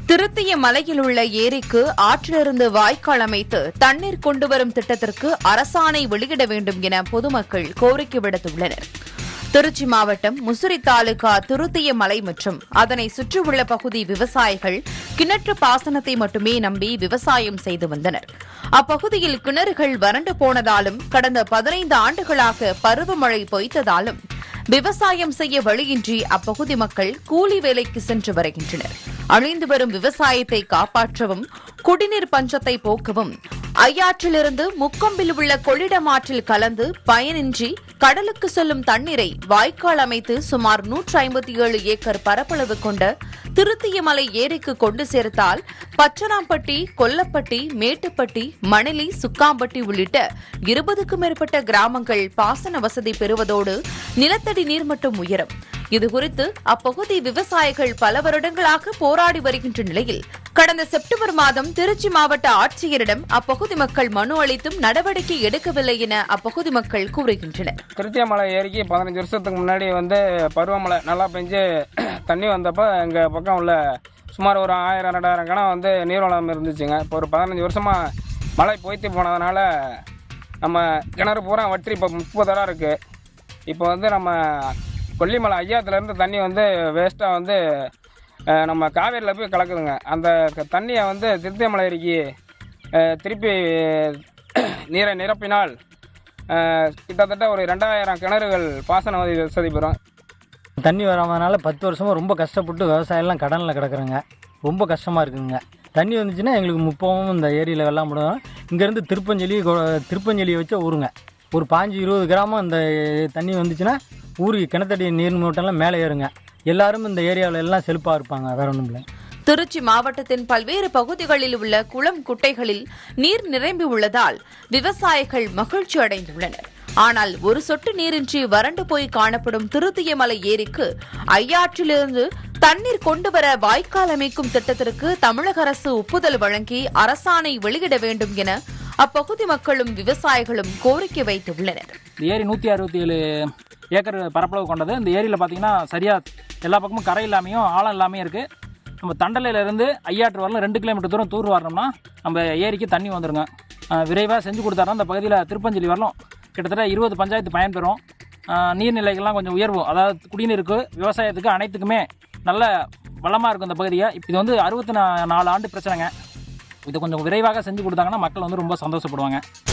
திருத்திய மலையில் உள்ள ஏரிக்கு ஆற்றிலிருந்து வாய்க்கால் அமைத்து தண்ணீர் கொண்டுவரும் திட்டத்திற்கு அரசாணை வெளியிட வேண்டும் என பொதுமக்கள் கோரிக்கை விடுத்துள்ளனர் திருச்சி மாவட்டம் முசிறி தாலுகா திருத்திய மலை மற்றும் அதனை சுற்றியுள்ள பகுதி விவசாயிகள் கிணற்று பாசனத்தை மட்டுமே நம்பி விவசாயம் செய்து வந்தனர் அப்பகுதியில் கிணறுகள் வறண்டு போனதாலும் கடந்த பதினைந்து ஆண்டுகளாக பருவமழை பொய்த்ததாலும் விவசாயம் செய்ய வழியின்றி அப்பகுதி மக்கள் கூலி வேலைக்கு சென்று வருகின்றனர் அழிந்து வரும் விவசாயத்தை காப்பாற்றவும் குடிநீர் பஞ்சத்தை போக்கவும் ஐயாற்றிலிருந்து முக்கொம்பில் உள்ள கொள்ளிடம் ஆற்றில் கலந்து பயனின்றி கடலுக்கு செல்லும் தண்ணீரை வாய்க்கால் அமைத்து சுமார் நூற்றி ஐம்பத்தி ஏழு ஏக்கர் பரப்பளவு கொண்ட திருத்தியமலை ஏரிக்கு கொண்டு சேர்த்தால் பச்சனாம்பட்டி கொல்லப்பட்டி மேட்டுப்பட்டி மணலி சுக்காம்பட்டி உள்ளிட்ட இருபதுக்கும் மேற்பட்ட கிராமங்கள் பாசன வசதி பெறுவதோடு நிலத்தடி நீர்மட்டம் உயரும் இதுகுறித்து அப்பகுதி விவசாயிகள் பல வருடங்களாக போராடி வருகின்ற நிலையில் கடந்த செப்டம்பர் மாதம் திருச்சி மாவட்ட ஆட்சியரிடம் அப்பகுதி மக்கள் மனு அளித்தும் நடவடிக்கை எடுக்கவில்லை என அப்பகுதி மக்கள் கூறுகின்றனர் திருத்தியமலை ஏரிக்கு பதினஞ்சு வருஷத்துக்கு முன்னாடி வந்து பருவமழை நல்லா பெஞ்சு தண்ணி வந்தப்போ எங்கள் பக்கம் உள்ள சுமார் ஒரு ஆயிரம் ரெண்டாயிரம் கணம் வந்து நீர்வளம் இருந்துச்சுங்க இப்போ ஒரு பதினஞ்சு வருஷமாக மழை பொய்த்து போனதுனால நம்ம கிணறு பூரா வற்றி இப்போ முப்பது இடம் இருக்குது இப்போ வந்து நம்ம கொல்லிமலை ஐயாத்துலேருந்து தண்ணி வந்து வேஸ்ட்டாக வந்து அஹ், நம்ம காவேரியில் போய் கலக்குதுங்க அந்த க- தண்ணியை வந்து திருத்தியமலை ஏரிக்கு அஹ், திருப்பி நீரை நிரப்பினால் அஹ், கிட்டத்தட்ட ஒரு ரெண்டாயிரம் கிணறுகள் பாசன வசதி வசதி பெறும் தண்ணி வராதனால பத்து வருஷமாக ரொம்ப கஷ்டப்பட்டு விவசாயம்லாம் கடனில் கிடக்குறேங்க ரொம்ப கஷ்டமாக இருக்குங்க தண்ணி வந்துச்சுன்னா எங்களுக்கு முப்பவும் இந்த ஏரியில் வெள்ளம் முடியும் இங்கேருந்து திருப்பஞ்சலி கொ- திருப்பஞ்சலியை வச்ச ஊருங்க ஒரு பாஞ்சு இருபது கிராமம் இந்த தண்ணி வந்துச்சுன்னா ஊருக்கு கிணத்தடி நீர் மூட்டம்லாம் மேலே ஏறுங்க எல்லாரும் இந்த ஏரியாவில் எல்லாம் செழிப்பாக இருப்பாங்க வேற ஒன்றும் இல்லை திருச்சி மாவட்டத்தின் பல்வேறு பகுதிகளில் உள்ள குளம் குட்டைகளில் நீர் நிரம்பி உள்ளதால் விவசாயிகள் மகிழ்ச்சி அடைந்துள்ளனர் ஆனால் ஒரு சொட்டு நீரின்றி வறண்டு போய் காணப்படும் திருத்தியமலை ஏரிக்கு ஐயாற்றிலிருந்து தண்ணீர் கொண்டுவர வாய்க்கால் அமைக்கும் திட்டத்திற்கு தமிழக அரசு ஒப்புதல் வழங்கி அரசாணை வெளியிட வேண்டும் என அப்பகுதி மக்களும் விவசாயிகளும் கோரிக்கை வைத்துள்ளனர் இந்த ஏரி நூற்றி அறுபத்தி ஏழு ஏக்கர் பரப்பளவு கொண்டது இந்த ஏரியில் பார்த்தீங்கன்னா சரியாக எல்லா பக்கமும் கரை இல்லாமையும் ஆழம் இல்லாமையும் இருக்குது நம்ம தண்டலையிலேருந்து ஐயாற்று வரலும் ரெண்டு கிலோமீட்டர் தூரம் தூர் வரணும்னா நம்ம ஏரிக்கு தண்ணி வந்துருங்க விரைவாக செஞ்சு கொடுத்தாருன்னா இந்த பகுதியில் திருப்பஞ்சலி வரலும் கிட்டத்தட்ட இருபது பஞ்சாயத்து பயன்பெறும் ஆஹ் நீர்நிலைகள்லாம் கொஞ்சம் உயர்வும் அதாவது குடிநீருக்கு விவசாயத்துக்கு அனைத்துக்குமே நல்ல வளமாக இருக்கும் இந்த பகுதியை இது வந்து அறுபத்தி நாலு ஆண்டு பிரச்சனைங்க இதை கொஞ்சம் விரைவாக செஞ்சு கொடுத்தாங்கன்னா மக்கள் வந்து ரொம்ப சந்தோஷப்படுவாங்க